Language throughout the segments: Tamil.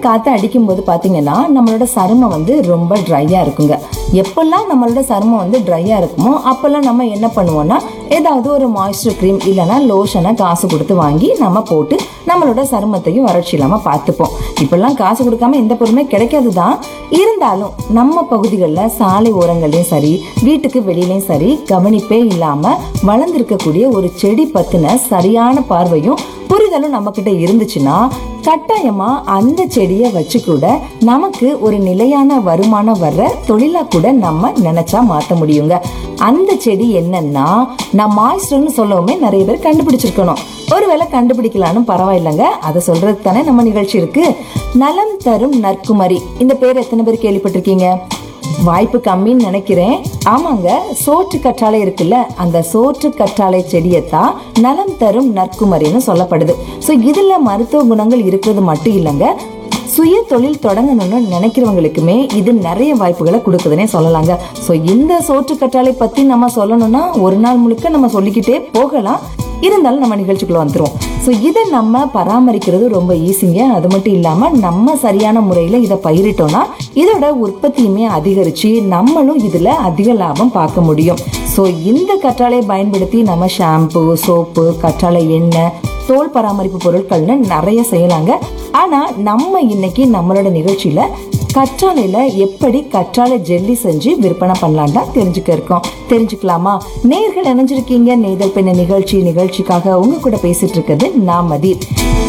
காத்து அடிக்கும்போது பாத்தீங்கன்னா நம்மளோட சருமம் வந்து ரொம்ப ட்ரையா இருக்குங்க எப்பெல்லாம் நம்மளோட சருமம் வந்து ட்ரையா இருக்குமோ அப்பெல்லாம் நம்ம என்ன பண்ணுவோம்னா ஏதாவது ஒரு மாய்ஸ்சர் க்ரீம் இல்லைன்னா லோஷனை காசு கொடுத்து வாங்கி நம்ம போட்டு நம்மளோட சருமத்தையும் வறட்சி இல்லாம பார்த்துப்போம் இப்பெல்லாம் காசு கொடுக்காம எந்த பொருளுமே கிடைக்காது தான் இருந்தாலும் நம்ம பகுதிகளில் சாலை ஓரங்களையும் சரி வீட்டுக்கு வெளியிலயும் சரி கவனிப்பே இல்லாம வளர்ந்திருக்கக்கூடிய ஒரு செடி பத்தின சரியான பார்வையும் புரிதலும் நம்ம கிட்ட இருந்துச்சுன்னா கட்டாயமா அந்த செடியை வச்சு கூட நமக்கு ஒரு நிலையான வருமானம் வர்ற தொழிலா கூட நம்ம நினைச்சா மாத்த முடியுங்க அந்த செடி என்னன்னா நான் மாய்ஸ்டர்னு சொல்லவுமே நிறைய பேர் கண்டுபிடிச்சிருக்கணும் ஒருவேளை கண்டுபிடிக்கலான்னு பரவாயில்லைங்க அதை சொல்றதுக்கு தானே நம்ம நிகழ்ச்சி இருக்கு நலம் தரும் நற்குமரி இந்த பேர் எத்தனை பேர் கேள்விப்பட்டிருக்கீங்க வாய்ப்பு கம்மின்னு நினைக்கிறேன் ஆமாங்க சோற்று கற்றாழை இருக்குல்ல அந்த சோற்று கற்றாழை செடியைத்தான் நலம் தரும் நற்குமரின்னு சொல்லப்படுது ஸோ இதுல மருத்துவ குணங்கள் இருக்கிறது மட்டும் இல்லைங்க சுய தொழில் தொடங்கணும்னு நினைக்கிறவங்களுக்குமே இது நிறைய வாய்ப்புகளை கொடுக்குதுன்னே சொல்லலாங்க ஸோ இந்த சோற்று கற்றாழை பத்தி நம்ம சொல்லணும்னா ஒரு நாள் முழுக்க நம்ம சொல்லிக்கிட்டே போகலாம் இருந்தாலும் நம்ம நிகழ்ச்சிக்குள்ள வந்துரும் ஸோ இதை நம்ம பராமரிக்கிறது ரொம்ப ஈஸிங்க அது மட்டும் இல்லாம நம்ம சரியான முறையில இதை பயிரிட்டோம்னா இதோட உற்பத்தியுமே அதிகரிச்சு நம்மளும் இதுல அதிக லாபம் பார்க்க முடியும் ஸோ இந்த கற்றாழையை பயன்படுத்தி நம்ம ஷாம்பு சோப்பு கற்றாழை எண்ணெய் தோல் பராமரிப்பு பொருட்கள்னு நிறைய செய்யலாங்க ஆனா நம்ம இன்னைக்கு நம்மளோட நிகழ்ச்சியில கற்றாழையில எப்படி கற்றாழை ஜெல்லி செஞ்சு விற்பனை பண்ணலாம் தான் தெரிஞ்சுக்க இருக்கோம் தெரிஞ்சுக்கலாமா நேர்கள் இணைஞ்சிருக்கீங்க நெய்தல் பெண்ண நிகழ்ச்சி நிகழ்ச்சிக்காக உங்க கூட பேசிட்டு இருக்கிறது நான் மதீர்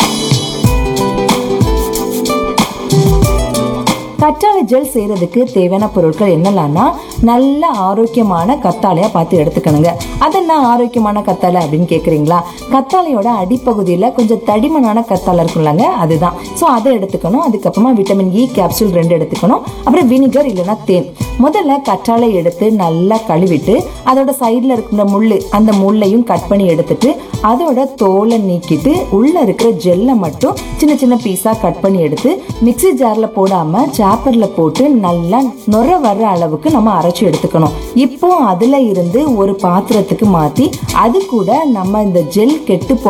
கற்றாழை ஜெல் செய்யறதுக்கு தேவையான பொருட்கள் என்னலாம்னா நல்ல ஆரோக்கியமான கத்தாழையா பார்த்து எடுத்துக்கணுங்க அதென்ன ஆரோக்கியமான கத்தாழை அப்படின்னு கேக்குறீங்களா கத்தாழையோட அடிப்பகுதியில கொஞ்சம் தடிமனான கத்தாழை இருக்கும்லங்க அதுதான் ஸோ அதை எடுத்துக்கணும் அதுக்கப்புறமா விட்டமின் இ கேப்சூல் ரெண்டு எடுத்துக்கணும் அப்புறம் வினிகர் இல்லைன்னா தேன் முதல்ல கற்றாழை எடுத்து நல்லா கழுவிட்டு அதோட சைடில் இருக்கிற முள்ளு அந்த முள்ளையும் கட் பண்ணி எடுத்துட்டு அதோட தோலை நீக்கிட்டு உள்ள இருக்கிற ஜெல்லை மட்டும் சின்ன சின்ன பீஸா கட் பண்ணி எடுத்து மிக்ஸி ஜார்ல போடாம சாப்பர்ல போட்டு நல்லா நுர வர்ற அளவுக்கு நம்ம அரைச்சு எடுத்துக்கணும் இப்போ அதுல இருந்து ஒரு பாத்திரத்துக்கு மாத்தி அது கூட நம்ம இந்த ஜெல் கெட்டு போ